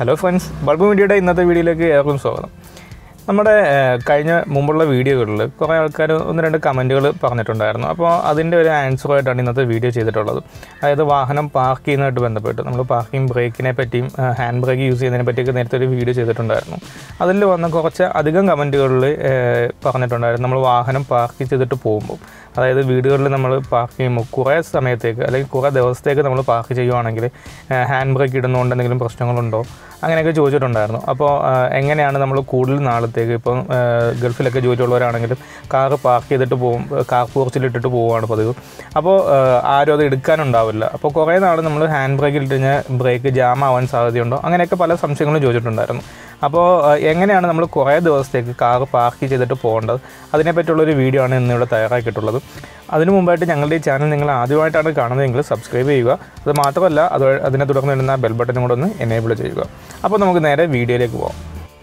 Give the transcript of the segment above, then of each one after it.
hello friends bulb മീഡിയയുടെ ഇന്നത്തെ വീഡിയോയിലേക്ക് ഏവർക്കും സ്വാഗതം നമ്മുടെ ഏഹ്, കഴിഞ്ഞ മുമ്പുള്ള വീഡിയോകളിൽ കുറേ ആൾക്കാർ ഒന്ന് രണ്ട് കമൻറ്റുകൾ പറഞ്ഞിട്ടുണ്ടായിരുന്നു അപ്പോൾ അതിൻ്റെ ഒരു ആൻസറുമായിട്ടാണ് ഇന്നത്തെ വീഡിയോ ചെയ്തിട്ടുള്ളത് അതായത് വാഹനം പാർക്ക് ചെയ്യുന്നതായിട്ട് ബന്ധപ്പെട്ട് നമ്മൾ പാർക്കിംഗ് ബ്രേക്കിനെ പറ്റിയും ഏഹ്, ഹാൻഡ് ബ്രേക്ക് യൂസ് ചെയ്യുന്നതിനെ പറ്റിയൊക്കെ നേരത്തെ ഒരു വീഡിയോ ചെയ്തിട്ടുണ്ടായിരുന്നു അതിൽ വന്ന കുറച്ച് അധികം കമൻറ്റുകളിൽ പറഞ്ഞിട്ടുണ്ടായിരുന്നു നമ്മൾ വാഹനം പാർക്ക് ചെയ്തിട്ട് പോകുമ്പോൾ അതായത് വീടുകളിൽ നമ്മൾ പാർക്ക് ചെയ്യുമ്പോൾ കുറേ സമയത്തേക്ക് അല്ലെങ്കിൽ കുറേ ദിവസത്തേക്ക് നമ്മൾ പാർക്ക് ചെയ്യുവാണെങ്കിൽ ഹാൻഡ് ബ്രേക്ക് ഇടുന്നതുകൊണ്ട് എന്തെങ്കിലും പ്രശ്നങ്ങളുണ്ടോ അങ്ങനെയൊക്കെ ചോദിച്ചിട്ടുണ്ടായിരുന്നു അപ്പോൾ എങ്ങനെയാണ് നമ്മൾ കൂടുതൽ നാളത്തേക്ക് ഇപ്പം ആ, ഗൾഫിലൊക്കെ ജോലിയുള്ളവരാണെങ്കിലും കാറ് പാർക്ക് ചെയ്തിട്ട് പോകും കാർ പോർച്ചിലിട്ടിട്ട് പോവുകയാണ് പതിവ് അപ്പോൾ ആ, ആരും അത് എടുക്കാനുണ്ടാവില്ല അപ്പോൾ കുറേ നാൾ നമ്മൾ ഹാൻഡ് ബ്രേക്കിൽ ഇട്ട് കഴിഞ്ഞാൽ ബ്രേക്ക് ജാം ആവാൻ സാധ്യതയുണ്ടോ അങ്ങനെയൊക്കെ പല സംശയങ്ങളും ചോദിച്ചിട്ടുണ്ടായിരുന്നു അപ്പോൾ ആ, എങ്ങനെയാണ് നമ്മൾ കുറേ ദിവസത്തേക്ക് കാറ് പാർക്ക് ചെയ്തിട്ട് പോകേണ്ടത് അതിനെപ്പറ്റിയുള്ളൊരു വീഡിയോ ആണ് ഇന്നിവിടെ തയ്യാറാക്കിയിട്ടുള്ളത് അതിനു മുമ്പായിട്ട് ഞങ്ങളുടെ ഈ ചാനൽ നിങ്ങൾ ആദ്യമായിട്ടാണ് കാണുന്നതെങ്കിൽ സബ്സ്ക്രൈബ് ചെയ്യുക അത് മാത്രമല്ല അത് അതിനെ തുടർന്ന് വരുന്ന ബെൽ ബട്ടനും കൂടെ ഒന്ന് എനേബിൾ ചെയ്യുക അപ്പോൾ നമുക്ക് നേരെ വീഡിയോയിലേക്ക് പോകാം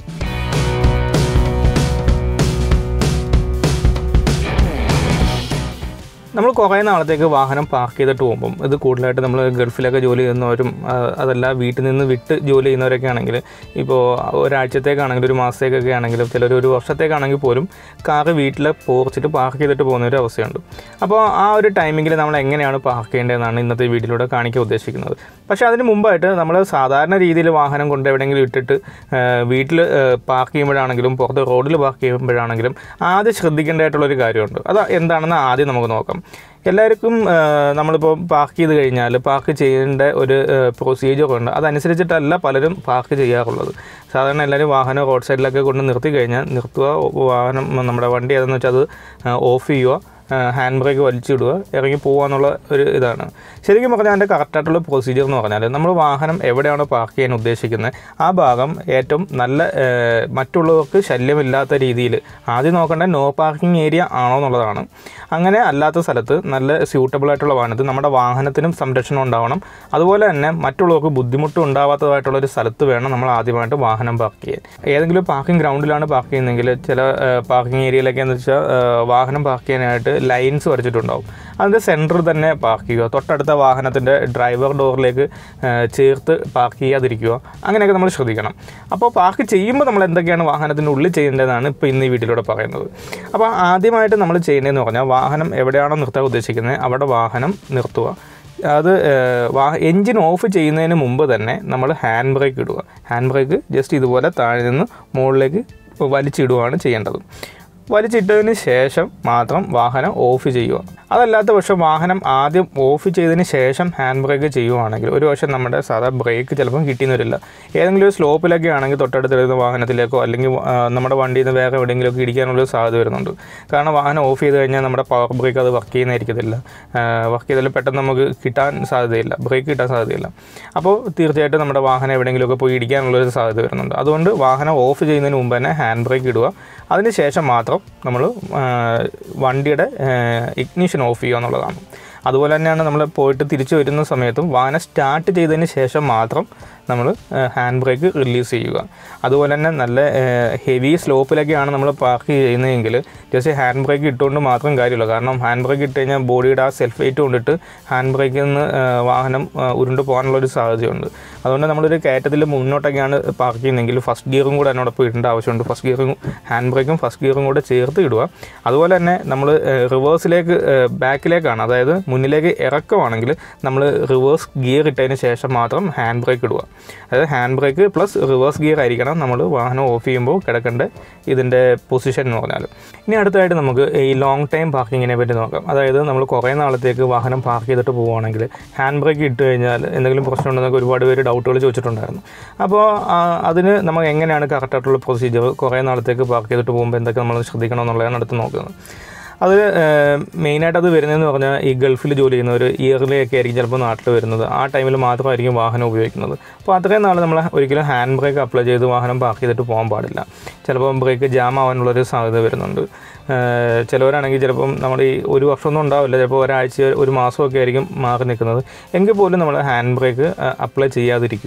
നമ്മൾ കുറേ നാളത്തേക്ക് വാഹനം പാർക്ക് ചെയ്തിട്ട് പോകുമ്പം ഇത് കൂടുതലായിട്ട് നമ്മൾ ഗൾഫിലൊക്കെ ജോലി ചെയ്യുന്നവരും ആ, അതല്ല വീട്ടിൽ നിന്ന് വിട്ട് ജോലി ചെയ്യുന്നവരൊക്കെ ആണെങ്കിൽ ഇപ്പോൾ ഒരാഴ്ചത്തേക്കാണെങ്കിലും ഒരു മാസത്തേക്കൊക്കെ ആണെങ്കിലും ചിലർ ഒരു വർഷത്തേക്കാണെങ്കിൽ പോലും കാറ് വീട്ടിൽ പോർച്ചിട്ട് പാർക്ക് ചെയ്തിട്ട് പോകുന്ന ഒരു അവസ്ഥയുണ്ട് അപ്പോൾ ആ ഒരു ടൈമിങ്ങിൽ നമ്മൾ എങ്ങനെയാണ് പാർക്ക് ചെയ്യേണ്ടതെന്നാണ് ഇന്നത്തെ വീഡിയോയിലൂടെ കാണിക്കാൻ ഉദ്ദേശിക്കുന്നത് പക്ഷേ അതിന് മുമ്പായിട്ട് നമ്മൾ സാധാരണ രീതിയിൽ വാഹനം കൊണ്ട് എവിടെയെങ്കിലും ഇട്ടിട്ട് വീട്ടിൽ പാർക്ക് ചെയ്യുമ്പോഴാണെങ്കിലും പുറത്ത് റോഡിൽ പാർക്ക് ചെയ്യുമ്പോഴാണെങ്കിലും ആദ്യം ശ്രദ്ധിക്കേണ്ടതായിട്ടുള്ളൊരു കാര്യമുണ്ട് അത് എന്താണെന്ന് ആദ്യം നമുക്ക് നോക്കാം എല്ലാവർക്കും ആ, നമ്മളിപ്പോൾ പാർക്ക് ചെയ്ത് കഴിഞ്ഞാൽ പാർക്ക് ചെയ്യേണ്ട ഒരു പ്രൊസീജിയർ ഉണ്ട് അതനുസരിച്ചിട്ടല്ല പലരും പാർക്ക് ചെയ്യാറുള്ളത് സാധാരണ എല്ലാവരും വാഹനം റോഡ് സൈഡിലൊക്കെ കൊണ്ട് നിർത്തി കഴിഞ്ഞാൽ നിർത്തുക വാഹനം നമ്മുടെ വണ്ടി ഏതെന്ന് വെച്ചാൽ അത് ഓഫ് ചെയ്യുക ഹാൻഡ് ബ്രേക്ക് വലിച്ചിടുക ഇറങ്ങി പോകുക എന്നുള്ള ഒരു ഇതാണ് ശരിക്കും പറഞ്ഞാൽ അതിൻ്റെ കറക്റ്റായിട്ടുള്ള പ്രൊസീജിയർ എന്ന് പറഞ്ഞാൽ നമ്മൾ വാഹനം എവിടെയാണോ പാർക്ക് ചെയ്യാൻ ഉദ്ദേശിക്കുന്നത് ആ ഭാഗം ഏറ്റവും നല്ല ഏഹ്, മറ്റുള്ളവർക്ക് ശല്യമില്ലാത്ത രീതിയിൽ ആദ്യം നോക്കേണ്ട നോ പാർക്കിംഗ് ഏരിയ ആണോ എന്നുള്ളതാണ് അങ്ങനെ അല്ലാത്ത സ്ഥലത്ത് നല്ല സ്യൂട്ടബിൾ ആയിട്ടുള്ള വാഹനത്തിൽ നമ്മുടെ വാഹനത്തിനും സംരക്ഷണം ഉണ്ടാവണം അതുപോലെ തന്നെ മറ്റുള്ളവർക്ക് ബുദ്ധിമുട്ട് ഉണ്ടാവാത്തതായിട്ടുള്ള ഒരു സ്ഥലത്ത് വേണം നമ്മൾ ആദ്യമായിട്ട് വാഹനം പാർക്ക് ചെയ്യാൻ ഏതെങ്കിലും പാർക്കിംഗ് ഗ്രൗണ്ടിലാണ് പാർക്ക് ചെയ്യുന്നതെങ്കിൽ ചില പാർക്കിംഗ് ഏരിയയിലൊക്കെ എന്ന് വെച്ചാൽ ഏഹ്, വാഹനം പാർക്ക് ചെയ്യാനായിട്ട് ലൈൻസ് വരച്ചിട്ടുണ്ടാവും അതിൻ്റെ സെൻറ്ററിൽ തന്നെ പാർക്ക് ചെയ്യുക തൊട്ടടുത്ത വാഹനത്തിൻ്റെ ഡ്രൈവർ ഡോറിലേക്ക് ഏഹ്, ചേർത്ത് പാർക്ക് ചെയ്യാതിരിക്കുക അങ്ങനെയൊക്കെ നമ്മൾ ശ്രദ്ധിക്കണം അപ്പോൾ പാർക്ക് ചെയ്യുമ്പോൾ നമ്മൾ എന്തൊക്കെയാണ് വാഹനത്തിൻ്റെ ഉള്ളിൽ ചെയ്യേണ്ടതെന്നാണ് ഇപ്പോൾ ഇന്ന് ഈ വീഡിയോയിലൂടെ പറയുന്നത് അപ്പോൾ ആദ്യമായിട്ട് നമ്മൾ ചെയ്യേണ്ടതെന്ന് പറഞ്ഞാൽ വാഹനം എവിടെയാണോ നിർത്താൻ ഉദ്ദേശിക്കുന്നത് അവിടെ വാഹനം നിർത്തുക അത് ഏഹ്, വാ എൻജിൻ ഓഫ് ചെയ്യുന്നതിന് മുമ്പ് തന്നെ നമ്മൾ ഹാൻഡ് ബ്രേക്ക് ഇടുക ഹാൻഡ് ബ്രേക്ക് ജസ്റ്റ് ഇതുപോലെ താഴെ നിന്ന് മുകളിലേക്ക് വലിച്ചിടുകയാണ് ചെയ്യേണ്ടത് വലിച്ചിട്ടതിന് ശേഷം മാത്രം വാഹനം ഓഫ് ചെയ്യുക അതല്ലാത്ത പക്ഷം വാഹനം ആദ്യം ഓഫ് ചെയ്തതിന് ശേഷം ഹാൻഡ് ബ്രേക്ക് ചെയ്യുവാണെങ്കിൽ ഒരു പക്ഷേ നമ്മുടെ സാധാ ബ്രേക്ക് ചിലപ്പം കിട്ടിയെന്ന് വരില്ല ഏതെങ്കിലും ഒരു സ്ലോപ്പിലൊക്കെ ആണെങ്കിൽ തൊട്ടടുത്ത് വരുന്ന വാഹനത്തിലേക്കോ അല്ലെങ്കിൽ ആ, നമ്മുടെ വണ്ടിയിൽ നിന്ന് വേറെ എവിടെയെങ്കിലുമൊക്കെ ഇടിക്കാനുള്ള ഒരു സാധ്യത വരുന്നുണ്ട് കാരണം വാഹനം ഓഫ് ചെയ്ത് കഴിഞ്ഞാൽ നമ്മുടെ പവർ ബ്രേക്ക് അത് വർക്ക് ചെയ്യുന്നതായിരിക്കത്തില്ല വർക്ക് ചെയ്താൽ പെട്ടെന്ന് നമുക്ക് കിട്ടാൻ സാധ്യതയില്ല ബ്രേക്ക് കിട്ടാൻ സാധ്യതയില്ല അപ്പോൾ തീർച്ചയായിട്ടും നമ്മുടെ വാഹനം എവിടെയെങ്കിലുമൊക്കെ പോയി ഇടിക്കാനുള്ളൊരു സാധ്യത വരുന്നുണ്ട് അതുകൊണ്ട് വാഹനം ഓഫ് ചെയ്യുന്നതിന് മുമ്പ് തന്നെ ഹാൻഡ് ബ്രേക്ക് ഇടുക അതിന് ശേഷം മാത്രം നമ്മൾ വണ്ടിയുടെ ഇഗ്നിഷൻ ഓഫ് ചെയ്യുക എന്നുള്ളതാണ് അതുപോലെ തന്നെയാണ് നമ്മൾ പോയിട്ട് തിരിച്ചു വരുന്ന സമയത്തും വാഹനം സ്റ്റാർട്ട് ചെയ്തതിന് ശേഷം മാത്രം നമ്മൾ ഹാൻഡ് ബ്രേക്ക് റിലീസ് ചെയ്യുക അതുപോലെ തന്നെ നല്ല ഹെവി സ്ലോപ്പിലൊക്കെയാണ് നമ്മൾ പാർക്ക് ചെയ്യുന്നതെങ്കിൽ ജസ്റ്റ് ഹാൻഡ് ബ്രേക്ക് ഇട്ടുകൊണ്ട് മാത്രം കാര്യമില്ല കാരണം ഹാൻഡ് ബ്രേക്ക് ഇട്ട് കഴിഞ്ഞാൽ ബോഡിയുടെ ആ സെൽഫ് വെയിറ്റ് കൊണ്ടിട്ട് ഹാൻഡ് ബ്രേക്കിൽ നിന്ന് ആ, വാഹനം ആ, ഉരുണ്ട് പോകാനുള്ളൊരു സാധ്യതയുണ്ട് അതുകൊണ്ട് നമ്മളൊരു കയറ്റത്തിൽ മുന്നോട്ടൊക്കെയാണ് പാർക്ക് ചെയ്യുന്നതെങ്കിൽ ഫസ്റ്റ് ഗിയറും കൂടെ അതിനോടൊപ്പം ഇടേണ്ട ആവശ്യമുണ്ട് ഫസ്റ്റ് ഗിയറും ഹാൻഡ് ബ്രേക്കും ഫസ്റ്റ് ഗിയറും കൂടെ ചേർത്ത് ഇടുക അതുപോലെ തന്നെ നമ്മൾ റിവേഴ്സിലേക്ക് ബാക്കിലേക്കാണ് അതായത് മുന്നിലേക്ക് ഇറക്കമാണെങ്കിൽ നമ്മൾ റിവേഴ്സ് ഗിയർ ഇട്ടതിന് ശേഷം മാത്രം ഹാൻഡ് ബ്രേക്ക് ഇടുക അതായത് hand brake plus reverse gear ആയിരിക്കണം നമ്മൾ വാഹനം ഓഫ് ചെയ്യുമ്പോൾ കിടക്കേണ്ട ഇതിൻ്റെ പൊസിഷൻ എന്ന് പറഞ്ഞാൽ ഇനി അടുത്തായിട്ട് നമുക്ക് ഈ ലോങ് ടൈം പാർക്കിങ്ങിനെ പറ്റി നോക്കാം അതായത് നമ്മൾ കുറേ നാളത്തേക്ക് വാഹനം പാർക്ക് ചെയ്തിട്ട് പോവുകയാണെങ്കിൽ ഹാൻഡ് ബ്രേക്ക് ഇട്ട് കഴിഞ്ഞാൽ എന്തെങ്കിലും പ്രശ്നമുണ്ടെന്നൊക്കെ ഒരുപാട് പേര് ഡൗട്ടുകൾ ചോദിച്ചിട്ടുണ്ടായിരുന്നു അപ്പോൾ ആ, അതിന് നമ്മൾ എങ്ങനെയാണ് കറക്റ്റായിട്ടുള്ള പ്രൊസീജിയർ കുറേ നാളത്തേക്ക് പാർക്ക് ചെയ്തിട്ട് പോകുമ്പോൾ എന്തൊക്കെ നമ്മൾ ശ്രദ്ധിക്കണം എന്നുള്ളതാണ് അടുത്ത് നോക്കുന്നത് അത് മെയിനായിട്ട് അത് വരുന്നതെന്ന് പറഞ്ഞാൽ ഈ ഗൾഫിൽ ജോലി ചെയ്യുന്നവർ ഇയർലിയൊക്കെ ആയിരിക്കും ചിലപ്പോൾ നാട്ടിൽ വരുന്നത് ആ ടൈമിൽ മാത്രമായിരിക്കും വാഹനം ഉപയോഗിക്കുന്നത് അപ്പോൾ അത്രയും നാൾ നമ്മൾ ഒരിക്കലും ഹാൻഡ് ബ്രേക്ക് അപ്ലൈ ചെയ്ത് വാഹനം പാർക്ക് ചെയ്തിട്ട് പോകാൻ പാടില്ല ചിലപ്പോൾ ബ്രേക്ക് ജാം ആവാനുള്ളൊരു സാധ്യത വരുന്നുണ്ട് ഏഹ് ചിലവരാണെങ്കിൽ ചിലപ്പം നമ്മുടെ ഈ ഒരു വർഷമൊന്നും ഉണ്ടാവില്ല ചിലപ്പോൾ ഒരാഴ്ച ഒരു മാസമൊക്കെ ആയിരിക്കും മാറി നിൽക്കുന്നത് എങ്കിൽ പോലും നമ്മൾ ഹാൻഡ് ബ്രേക്ക് അപ്ലൈ ചെയ്യാതിരിക്കുക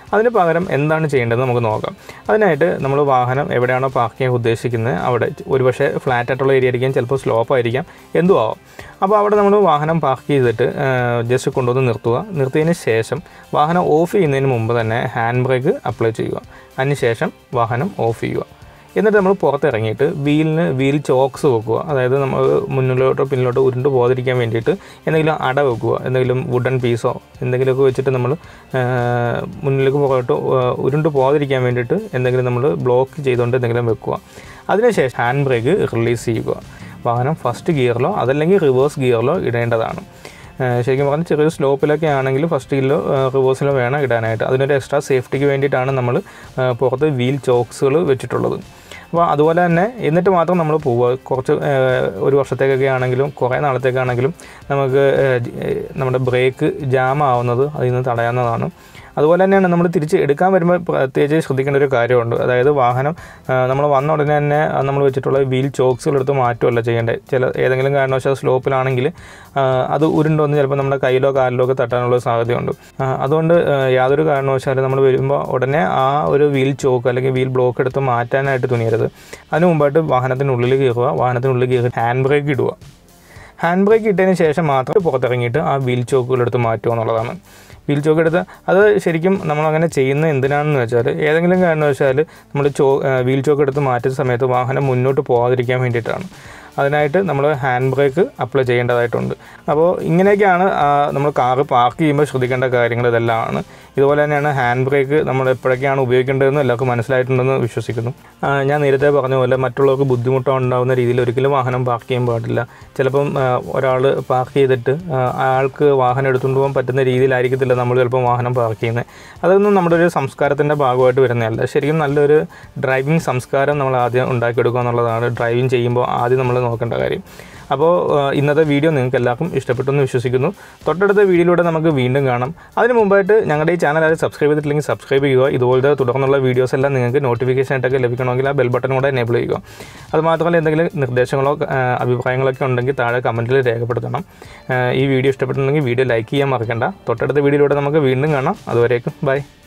അതിന് പകരം എന്താണ് ചെയ്യേണ്ടതെന്ന് നമുക്ക് നോക്കാം അതിനായിട്ട് നമ്മൾ വാഹനം എവിടെയാണോ പാർക്ക് ചെയ്യാൻ ഉദ്ദേശിക്കുന്നത് അവിടെ ഒരുപക്ഷെ ഫ്ലാറ്റ് ആയിട്ടുള്ള ഏരിയ ആയിരിക്കാം ചിലപ്പോൾ സ്ലോപ്പ് ആയിരിക്കാം എന്തും ആവാം അപ്പോൾ അവിടെ നമ്മൾ വാഹനം പാർക്ക് ചെയ്തിട്ട് ജസ്റ്റ് കൊണ്ടുവന്ന് നിർത്തുക നിർത്തിയതിന് ശേഷം വാഹനം ഓഫ് ചെയ്യുന്നതിന് മുമ്പ് തന്നെ ഹാൻഡ് ബ്രേക്ക് അപ്ലൈ ചെയ്യുക അതിനുശേഷം വാഹനം ഓഫ് ചെയ്യുക എന്നിട്ട് നമ്മൾ പുറത്തിറങ്ങിയിട്ട് വീലിന് വീൽ ചോക്സ് വെക്കുക അതായത് നമ്മൾ മുന്നിലോട്ടോ പിന്നിലോട്ടോ ഉരുണ്ട് പോകാതിരിക്കാൻ വേണ്ടിയിട്ട് എന്തെങ്കിലും അട വെക്കുക എന്തെങ്കിലും വുഡൻ പീസോ എന്തെങ്കിലുമൊക്കെ വെച്ചിട്ട് നമ്മൾ മുന്നിലേക്ക് പുറകോട്ടോ ഉരുണ്ട് പോകാതിരിക്കാൻ വേണ്ടിയിട്ട് എന്തെങ്കിലും നമ്മൾ ബ്ലോക്ക് ചെയ്തുകൊണ്ട് എന്തെങ്കിലും വെക്കുക അതിനുശേഷം ഹാൻഡ് ബ്രേക്ക് റിലീസ് ചെയ്യുക വാഹനം ഫസ്റ്റ് ഗിയറിലോ അതല്ലെങ്കിൽ റിവേഴ്സ് ഗിയറിലോ ഇടേണ്ടതാണ് ഏഹ് ശരിക്കും പറഞ്ഞാൽ ചെറിയൊരു സ്ലോപ്പിലൊക്കെ ആണെങ്കിൽ ഫസ്റ്റ് ഗിയറിലോ റിവേഴ്സിലോ വേണം ഇടാനായിട്ട് അതിനൊരു എക്സ്ട്രാ സേഫ്റ്റിക്ക് വേണ്ടിയിട്ടാണ് നമ്മൾ പുറത്ത് വീൽ ചോക്സുകൾ വെച്ചിട്ടുള്ളത് അപ്പോൾ അതുപോലെ തന്നെ എന്നിട്ട് മാത്രം നമ്മൾ പോവുക കുറച്ച് ഏഹ്, ഒരു വർഷത്തേക്കൊക്കെ ആണെങ്കിലും കുറേ നാളത്തേക്കാണെങ്കിലും നമുക്ക് ഏഹ്, ജ- ഏഹ്, നമ്മുടെ ബ്രേക്ക് ജാം ആവുന്നത് അതിൽ നിന്ന് തടയാവുന്നതാണ് അതുപോലെ തന്നെയാണ് നമ്മൾ തിരിച്ച് എടുക്കാൻ വരുമ്പോൾ പ്രത്യേകിച്ച് ശ്രദ്ധിക്കേണ്ട ഒരു കാര്യമുണ്ട് അതായത് വാഹനം നമ്മൾ വന്ന ഉടനെ തന്നെ നമ്മൾ വെച്ചിട്ടുള്ള വീൽ ചോക്സുകൾ എടുത്ത് മാറ്റുമല്ല ചെയ്യേണ്ടത് ചില ഏതെങ്കിലും കാരണവശാൽ സ്ലോപ്പിലാണെങ്കിൽ അത് ഉരുണ്ട് വന്ന് ചിലപ്പോൾ നമ്മുടെ കയ്യിലോ കാലിലോ ഒക്കെ തട്ടാനുള്ള സാധ്യതയുണ്ട് ആ, അതുകൊണ്ട് ആ, യാതൊരു കാരണവശാലും നമ്മൾ വരുമ്പോൾ ഉടനെ ആ ഒരു വീൽ ചോക്ക് അല്ലെങ്കിൽ വീൽ ബ്ലോക്ക് എടുത്ത് മാറ്റാനായിട്ട് തുനിയരുത് അതിന് മുമ്പായിട്ട് വാഹനത്തിനുള്ളിൽ കയറുക വാഹനത്തിനുള്ളിൽ കയറി ഹാൻഡ് ബ്രേക്ക് ഇടുക ഹാൻഡ് ബ്രേക്ക് ഇട്ടതിന് ശേഷം മാത്രം പുറത്തിറങ്ങിയിട്ട് ആ വീൽ ചോക്കുകൾ എടുത്ത് മാറ്റുക എന്നുള്ളതാണ് വീൽ ചോക്ക് എടുത്ത് അത് ശരിക്കും നമ്മളങ്ങനെ ചെയ്യുന്നത് എന്തിനാണെന്ന് വെച്ചാൽ ഏതെങ്കിലും കാരണവശാൽ നമ്മൾ ചോ വീൽ ചോക്ക് എടുത്ത് മാറ്റുന്ന സമയത്ത് വാഹനം മുന്നോട്ട് പോകാതിരിക്കാൻ വേണ്ടിയിട്ടാണ് അതിനായിട്ട് നമ്മൾ ഹാൻഡ് ബ്രേക്ക് അപ്ലൈ ചെയ്യേണ്ടതായിട്ടുണ്ട് അപ്പോൾ ഇങ്ങനെയൊക്കെയാണ് ആ, നമ്മൾ കാറ് പാർക്ക് ചെയ്യുമ്പോൾ ശ്രദ്ധിക്കേണ്ട കാര്യങ്ങൾ ഇതെല്ലാമാണ് ഇതുപോലെ തന്നെയാണ് ഹാൻഡ് ബ്രേക്ക് നമ്മൾ എപ്പോഴൊക്കെയാണ് ഉപയോഗിക്കേണ്ടതെന്ന് എല്ലാവർക്കും മനസ്സിലായിട്ടുണ്ടെന്ന് വിശ്വസിക്കുന്നു ആ, ഞാൻ നേരത്തെ പറഞ്ഞ പോലെ മറ്റുള്ളവർക്ക് ബുദ്ധിമുട്ടുണ്ടാകുന്ന രീതിയിൽ ഒരിക്കലും വാഹനം പാർക്ക് ചെയ്യാൻ പാടില്ല ചിലപ്പം ഒരാൾ പാർക്ക് ചെയ്തിട്ട് ആ, അയാൾക്ക് വാഹനം എടുത്തുകൊണ്ട് പോകാൻ പറ്റുന്ന രീതിയിലായിരിക്കത്തില്ല നമ്മൾ ചിലപ്പോൾ വാഹനം പാർക്ക് ചെയ്യുന്നത് അതൊന്നും നമ്മുടെ ഒരു സംസ്കാരത്തിൻ്റെ ഭാഗമായിട്ട് വരുന്നതല്ല ശരിക്കും നല്ലൊരു ഡ്രൈവിംഗ് സംസ്കാരം നമ്മൾ ആദ്യം ഉണ്ടാക്കിയെടുക്കുക എന്നുള്ളതാണ് ഡ്രൈവിംഗ് ചെയ്യുമ്പോൾ ആദ്യം നമ്മൾ നോക്കേണ്ട കാര്യം അപ്പോൾ ആ, ഇന്നത്തെ വീഡിയോ നിങ്ങൾക്ക് എല്ലാവർക്കും ഇഷ്ടപ്പെട്ടു എന്ന് വിശ്വസിക്കുന്നു തൊട്ടടുത്ത വീഡിയോയിലൂടെ നമുക്ക് വീണ്ടും കാണാം അതിന് മുമ്പായിട്ട് ഞങ്ങളുടെ ഈ ചാനൽ ആരും സബ്സ്ക്രൈബ് ചെയ്തിട്ടില്ലെങ്കിൽ സബ്സ്ക്രൈബ് ചെയ്യുക ഇതുപോലത്തെ തുടർന്നുള്ള വീഡിയോസ് എല്ലാം നിങ്ങൾക്ക് നോട്ടിഫിക്കേഷൻ ആയിട്ടൊക്കെ ലഭിക്കണമെങ്കിൽ ആ ബെൽ ബട്ടൺ കൂടെ എനേബിൾ ചെയ്യുക അതുമാത്രമല്ല എന്തെങ്കിലും നിർദ്ദേശങ്ങളോ ആ, അഭിപ്രായങ്ങളൊക്കെ ഉണ്ടെങ്കിൽ താഴെ കമൻറ്റിൽ രേഖപ്പെടുത്തണം ആ, ഈ വീഡിയോ ഇഷ്ടപ്പെട്ടിട്ടുണ്ടെങ്കിൽ വീഡിയോ ലൈക്ക് ചെയ്യാൻ മറക്കണ്ട തൊട്ടടുത്ത വീഡിയോയിലൂടെ നമുക്ക് വീണ്ടും കാണാം അതുവരേക്കും ബൈ